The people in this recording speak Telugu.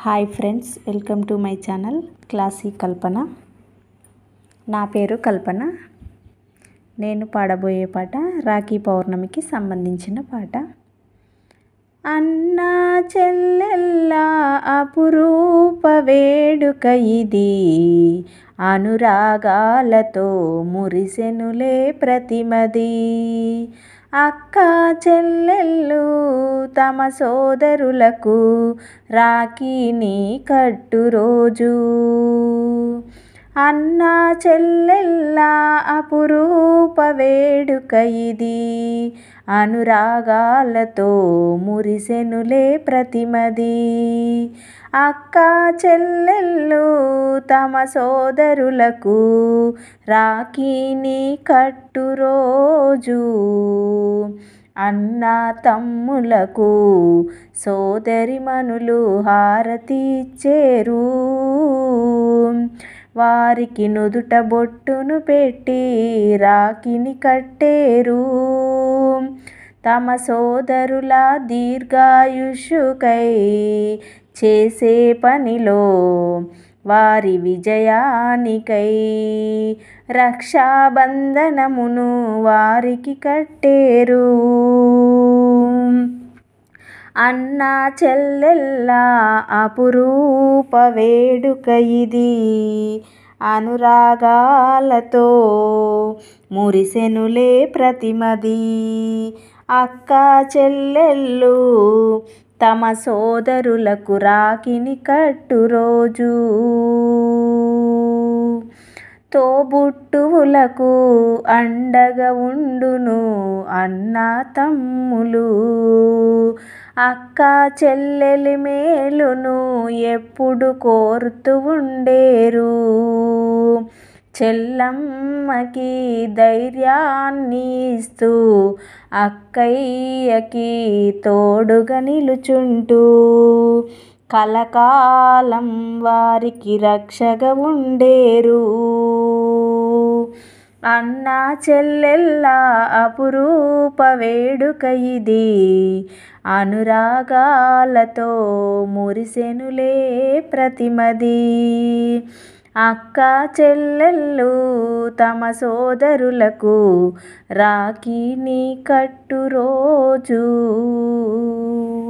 hi friends welcome to my channel classy Kalpana నా పేరు కల్పన నేను పాడబోయే పాట రాఖీ పౌర్ణమికి సంబంధించిన పాట అన్నా చెల్లెల్ల అపురూప వేడుక ఇది అనురాగాలతో మురిసెనులే ప్రతిమది అక్క చెల్లెళ్ళు తమ సోదరులకు రాఖీని కట్టు రోజు అన్న చెల్లెళ్ళ అపురూప వేడుక ఇది అనురాగాలతో మురిసెనులే ప్రతిమది అక్క చెల్లెళ్ళు తమ సోదరులకు రాఖీని కట్టు రోజు అన్న తమ్ములకు సోదరిమనులు హారతి ఇచ్చేరు వారికి నుదుట బొట్టును పెట్టి రాఖీని కట్టేరు తమ సోదరుల దీర్ఘాయుషుకై చేసే పనిలో వారి విజయానికై రక్షాబంధనమును వారికి కట్టేరు అన్న చెల్లెల్ల అపురూప వేడుక ఇది అనురాగాలతో మురిసెనులే ప్రతిమది అక్క చెల్లెళ్ళు తమ సోదరులకు రాకిని కట్టు రోజు తోబుట్టువులకు అండగా ఉండును అన్న తమ్ములు అక్క చెల్లెలి మేలును ఎప్పుడు కోరుతూ ఉండేరు చెల్లమ్మకి ధైర్యాన్ని ఇస్తూ అక్కయ్యకి తోడుగా నిలుచుంటూ కలకాలం వారికి రక్షగా ఉండేరు అన్న చెల్లెల్ల అపురూప వేడుక ఇది అనురాగాలతో మురిసెనులే ప్రతిమది అక్క చెల్లెళ్ళు తమ సోదరులకు రాఖీని కట్టు రోజు